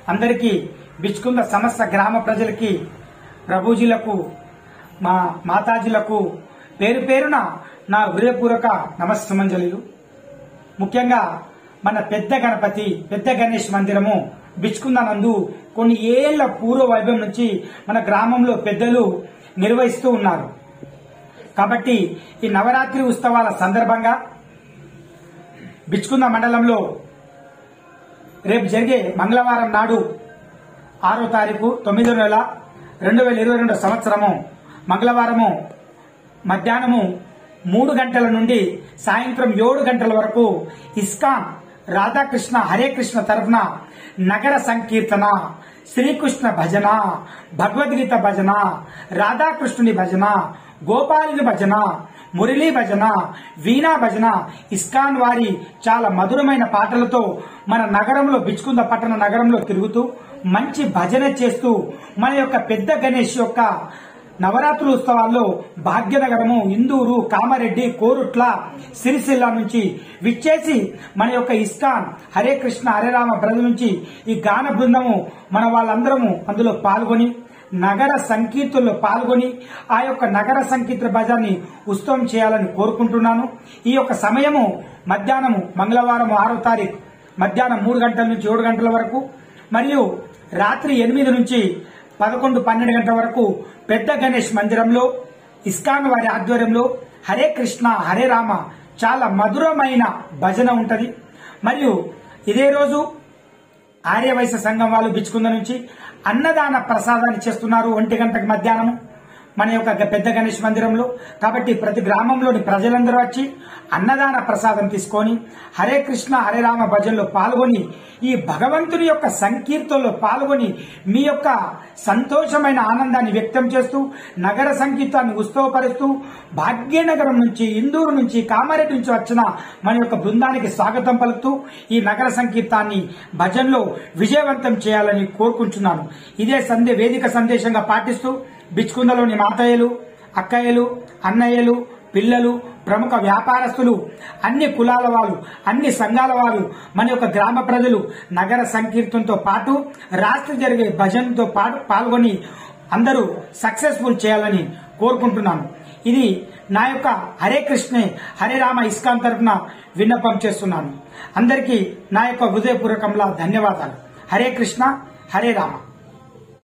అందరికీ బిచ్కుంద సమస్త గ్రామ ప్రజలకి ప్రభుజీలకు మా మాతాజీలకు పేరు పేరున నా హృదయపూర్వక నమస్సుమంజలిలు ముఖ్యంగా మన పెద్ద గణపతి పెద్ద గణేష్ మందిరము బిచ్కుంద నందు కొన్ని ఏళ్ల పూర్వ వైభవం నుంచి మన గ్రామంలో పెద్దలు నిర్వహిస్తూ ఉన్నారు కాబట్టి ఈ నవరాత్రి ఉత్సవాల సందర్భంగా బిచ్కుంద మండలంలో రేపు జరిగే మంగళవారం నాడు ఆరో తారీఖు తొమ్మిదో నెల రెండు వేల ఇరవై రెండు సంవత్సరము మంగళవారము మధ్యాహ్నము మూడు గంటల నుండి సాయంత్రం ఏడు గంటల వరకు ఇస్కాన్ రాధాకృష్ణ హరే కృష్ణ తరఫున నగర సంకీర్తన శ్రీకృష్ణ భజన భగవద్గీత భజన రాధాకృష్ణుని భజన గోపాలుని భజన మురళీ భజన వీణా భజన ఇస్కాన్ వారి చాలా మధురమైన పాటలతో మన నగరంలో బిచ్చుకుంద పట్టణ నగరంలో తిరుగుతూ మంచి భజన చేస్తూ మన యొక్క పెద్ద గణేష్ యొక్క నవరాత్రుల ఉత్సవాల్లో భాగ్యనగరము ఇందూరు కామారెడ్డి కోరుట్ల సిరిసిల్ల నుంచి విచ్చేసి మన యొక్క ఇస్కాన్ హరే కృష్ణ హరే రామ బ్రదర్ నుంచి ఈ గాన బృందము మన వాళ్ళందరము అందులో పాల్గొని నగర సంకీర్తనలో పాల్గొని ఆ యొక్క నగర సంకీర్తన భజాన్ని ఉత్సవం చేయాలని కోరుకుంటున్నాను ఈ యొక్క సమయము మధ్యాహ్నము మంగళవారం ఆరో తారీఖు మధ్యాహ్నం మూడు గంటల నుంచి ఏడు గంటల వరకు మరియు రాత్రి ఎనిమిది నుంచి పదకొండు పన్నెండు గంటల వరకు పెద్ద గణేష్ మందిరంలో ఇస్కాన్ వారి ఆధ్వర్యంలో హరే కృష్ణ హరే రామ చాలా మధురమైన భజన ఉంటది మరియు ఇదే రోజు ఆర్యవైశ్య సంఘం వాళ్ళు బిచ్చుకుంద నుంచి అన్నదాన ప్రసాదాన్ని చేస్తున్నారు ఒంటి గంటకు మధ్యాహ్నం మన యొక్క గ- పెద్ద గణేష్ మందిరంలో కాబట్టి ప్రతి గ్రామంలోని ప్రజలందరూ వచ్చి అన్నదాన ప్రసాదం తీసుకొని హరే కృష్ణ హరే రామ భజనలో పాల్గొని ఈ భగవంతుని యొక్క సంకీర్తనలో పాల్గొని మీ యొక్క సంతోషమైన ఆనందాన్ని వ్యక్తం చేస్తూ నగర సంగీతాన్ని ఉత్సవపరుస్తూ భాగ్యనగరం నుంచి ఇందూరు నుంచి కామారెడ్డి నుంచి వచ్చిన మన యొక్క బృందానికి స్వాగతం పలుకుతూ ఈ నగర సంకీర్తాన్ని భజన్లో విజయవంతం చేయాలని కోరుకుంటున్నాను ఇదే సందే వేదిక సందేశంగా పాటిస్తూ బిచ్కుందలోని మాతయ్యలు అక్కయ్యలు అన్నయ్యలు పిల్లలు ప్రముఖ వ్యాపారస్తులు అన్ని కులాల వాళ్ళు అన్ని సంఘాల వాళ్ళు మన యొక్క గ్రామ ప్రజలు నగర సంకీర్తనతో పాటు రాష్ట్ర జరిగే భజనతో పాటు పాల్గొని అందరూ సక్సెస్ఫుల్ చేయాలని కోరుకుంటున్నాను ఇది నా యొక్క హరే కృష్ణే హరే రామ ఇస్కాన్ తరఫున విన్నపం చేస్తున్నాను అందరికీ నా యొక్క హృదయపూర్వకంగా ధన్యవాదాలు హరే కృష్ణ హరే రామ